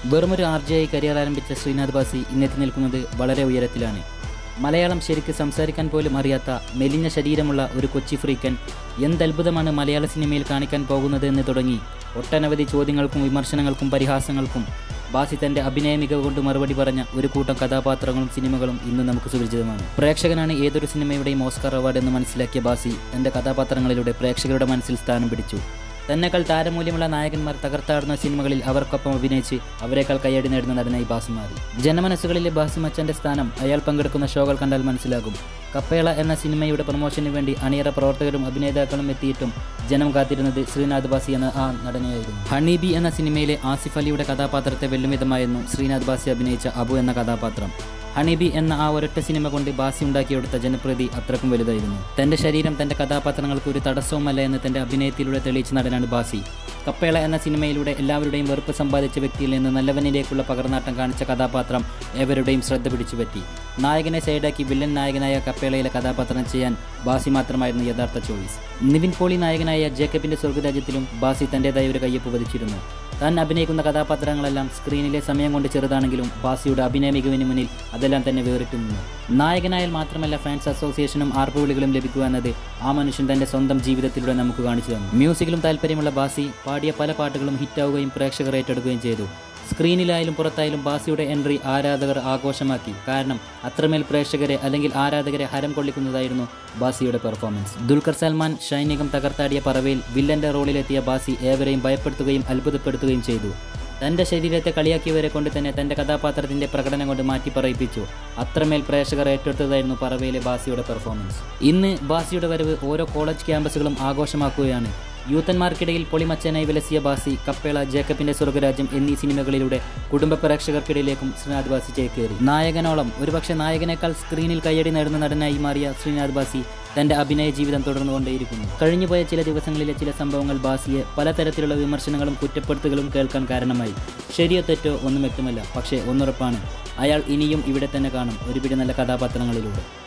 വെറുമൊരു R J ആയി career ആരംഭിച്ച ശ്രീനാഥ് ബാസി ഇന്നെത്തി നിൽക്കുന്നത് വളരെ ഉയരത്തിലാണ് മലയാളം ശരിക്ക് സംസാരിക്കാൻ പോലും അറിയാത്ത മെലിഞ്ഞ ശരീരമുള്ള ഒരു കൊച്ചി ഫ്രീക്കൻ എന്തത്ഭുതമാണ് മലയാള സിനിമയിൽ കാണിക്കാൻ പോകുന്നത് എന്ന് തുടങ്ങി ഒട്ടനവധി ചോദ്യങ്ങൾക്കും വിമർശനങ്ങൾക്കും പരിഹാസങ്ങൾക്കും ബാസി തന്റെ അഭിനയ മികവ് കൊണ്ട് മറുപടി പറഞ്ഞ ഒരു കൂട്ടം കഥാപാത്രങ്ങളും സിനിമകളും ഇന്ന് നമുക്ക് സുപരിചിതമാണ് പ്രേക്ഷകനാണ് ഏതൊരു സിനിമയുടെയും ഓസ്കാർ അവാർഡ് എന്ന് മനസ്സിലാക്കിയ ബാസി തന്റെ കഥാപാത്രങ്ങളിലൂടെ പ്രേക്ഷകരുടെ മനസ്സിൽ സ്ഥാനം പിടിച്ചു തന്നെക്കാൾ താരമൂല്യമുള്ള നായകന്മാർ തകർത്താടുന്ന സിനിമകളിൽ അവർക്കൊപ്പം അഭിനയിച്ച് അവരെക്കാൾ കയ്യടി നേടുന്ന നടനായി ബാസി മാറി ജനമനസ്സുകളിലെ ബാസി മച്ചന്റെ സ്ഥാനം അയാൾ പങ്കെടുക്കുന്ന ഷോകൾ കണ്ടാൽ മനസ്സിലാകും കപ്പേള എന്ന സിനിമയുടെ പ്രൊമോഷന് വേണ്ടി അണിയറ പ്രവർത്തകരും അഭിനേതാക്കളും എത്തിയിട്ടും ജനം കാത്തിരുന്നത് ശ്രീനാഥ് ബാസി എന്ന ആ നടനെയായിരുന്നു ഹണീബി എന്ന സിനിമയിലെ ആസിഫ് അലിയുടെ കഥാപാത്രത്തെ വെല്ലും വിധമായിരുന്നു ശ്രീനാഥ് ബാസി അഭിനയിച്ച അബു എന്ന കഥാപാത്രം ഹണീബി എന്ന ആ ഒരൊറ്റ സിനിമ കൊണ്ട് ബാസി ഉണ്ടാക്കിയെടുത്ത ജനപ്രീതി അത്രക്കും വലുതായിരുന്നു തന്റെ ശരീരം തന്റെ കഥാപാത്രങ്ങൾക്ക് ഒരു തടസ്സവുമല്ല എന്ന് തന്റെ അഭിനയത്തിലൂടെ തെളിയിച്ച നടനാണ് ബാസി കപ്പേള എന്ന സിനിമയിലൂടെ എല്ലാവരുടെയും വെറുപ്പ് സമ്പാദിച്ച വ്യക്തിയിൽ നിന്ന് നല്ലവനിലേക്കുള്ള പകർന്നാട്ടം കാണിച്ച കഥാപാത്രം ഏവരുടെയും ശ്രദ്ധ പിടിച്ചുപറ്റി നായകനെ സൈഡാക്കി വില്ലൻ നായകനായ കപ്പേളയിലെ കഥാപാത്രം ചെയ്യാൻ ബാസി മാത്രമായിരുന്നു യഥാർത്ഥ ചോയ്സ് നിവിൻ പോളി നായകനായ ജേക്കബിന്റെ സ്വർഗരാജ്യത്തിലും ബാസി തന്റേതായ ഒരു കയ്യൊപ്പ് പതിച്ചിരുന്നു താൻ അഭിനയിക്കുന്ന കഥാപാത്രങ്ങളെല്ലാം സ്ക്രീനിലെ സമയം കൊണ്ട് ചെറുതാണെങ്കിലും ബാസിയുടെ അഭിനയ മികവിന് മുന്നിൽ അതെല്ലാം തന്നെ വേറിട്ടു നിന്നു നായകനായാൽ മാത്രമല്ല ഫാൻസ് അസോസിയേഷനും ആർപ്പുവിളികളും ലഭിക്കുക എന്നത് ആ മനുഷ്യൻ തന്റെ സ്വന്തം ജീവിതത്തിലൂടെ നമുക്ക് കാണിച്ചു തന്നു മ്യൂസിക്കിലും താല്പര്യമുള്ള ബാസി പാടിയ പല പാട്ടുകളും ഹിറ്റാവുകയും പ്രേക്ഷകർ ഏറ്റെടുക്കുകയും ചെയ്തു സ്ക്രീനിലായാലും പുറത്തായാലും ബാസിയുടെ എൻട്രി ആരാധകർ ആഘോഷമാക്കി കാരണം അത്രമേൽ പ്രേക്ഷകരെ അല്ലെങ്കിൽ ആരാധകരെ ഹരം കൊള്ളിക്കുന്നതായിരുന്നു ബാസിയുടെ പെർഫോമൻസ് ദുൽഖർ സൽമാൻ ഷൈനികം തകർത്താടിയ പറവയിൽ വില്ലന്റെ റോളിലെത്തിയ ബാസി ഏവരെയും ഭയപ്പെടുത്തുകയും അത്ഭുതപ്പെടുത്തുകയും ചെയ്തു തന്റെ ശരീരത്തെ കളിയാക്കിയവരെ കൊണ്ട് തന്നെ തന്റെ കഥാപാത്രത്തിന്റെ പ്രകടനം കൊണ്ട് മാറ്റി പറയിപ്പിച്ചു അത്രമേൽ പ്രേക്ഷകർ ഏറ്റെടുത്തതായിരുന്നു പറവയിലെ ബാസിയുടെ പെർഫോമൻസ് ഇന്ന് ബാസിയുടെ വരവ് ഓരോ കോളേജ് ക്യാമ്പസുകളും ആഘോഷമാക്കുകയാണ് യൂത്തന്മാർക്കിടയിൽ പൊളിമച്ചനായി വിലസിയ ബാസി കപ്പേള ജേക്കബിന്റെ സ്വർഗരാജ്യം എന്നീ സിനിമകളിലൂടെ കുടുംബ പ്രേക്ഷകർക്കിടയിലേക്കും ശ്രീനാഥ് ബാസി ചേക്കേറി നായകനോളം ഒരുപക്ഷെ നായകനേക്കാൾ സ്ക്രീനിൽ കയ്യടി നേടുന്ന നടനായി മാറിയ ശ്രീനാഥ് ബാസി തന്റെ അഭിനയ ജീവിതം തുടർന്നുകൊണ്ടേയിരിക്കുന്നു കഴിഞ്ഞുപോയ ചില ദിവസങ്ങളിലെ ചില സംഭവങ്ങൾ ബാസിയെ പലതരത്തിലുള്ള വിമർശനങ്ങളും കുറ്റപ്പെടുത്തുകളും കേൾക്കാൻ കാരണമായി ശരിയോ തെറ്റോ ഒന്നും വ്യക്തമല്ല പക്ഷേ ഒന്നുറപ്പാണ് അയാൾ ഇനിയും ഇവിടെ തന്നെ കാണും ഒരുപിടി നല്ല കഥാപാത്രങ്ങളിലൂടെ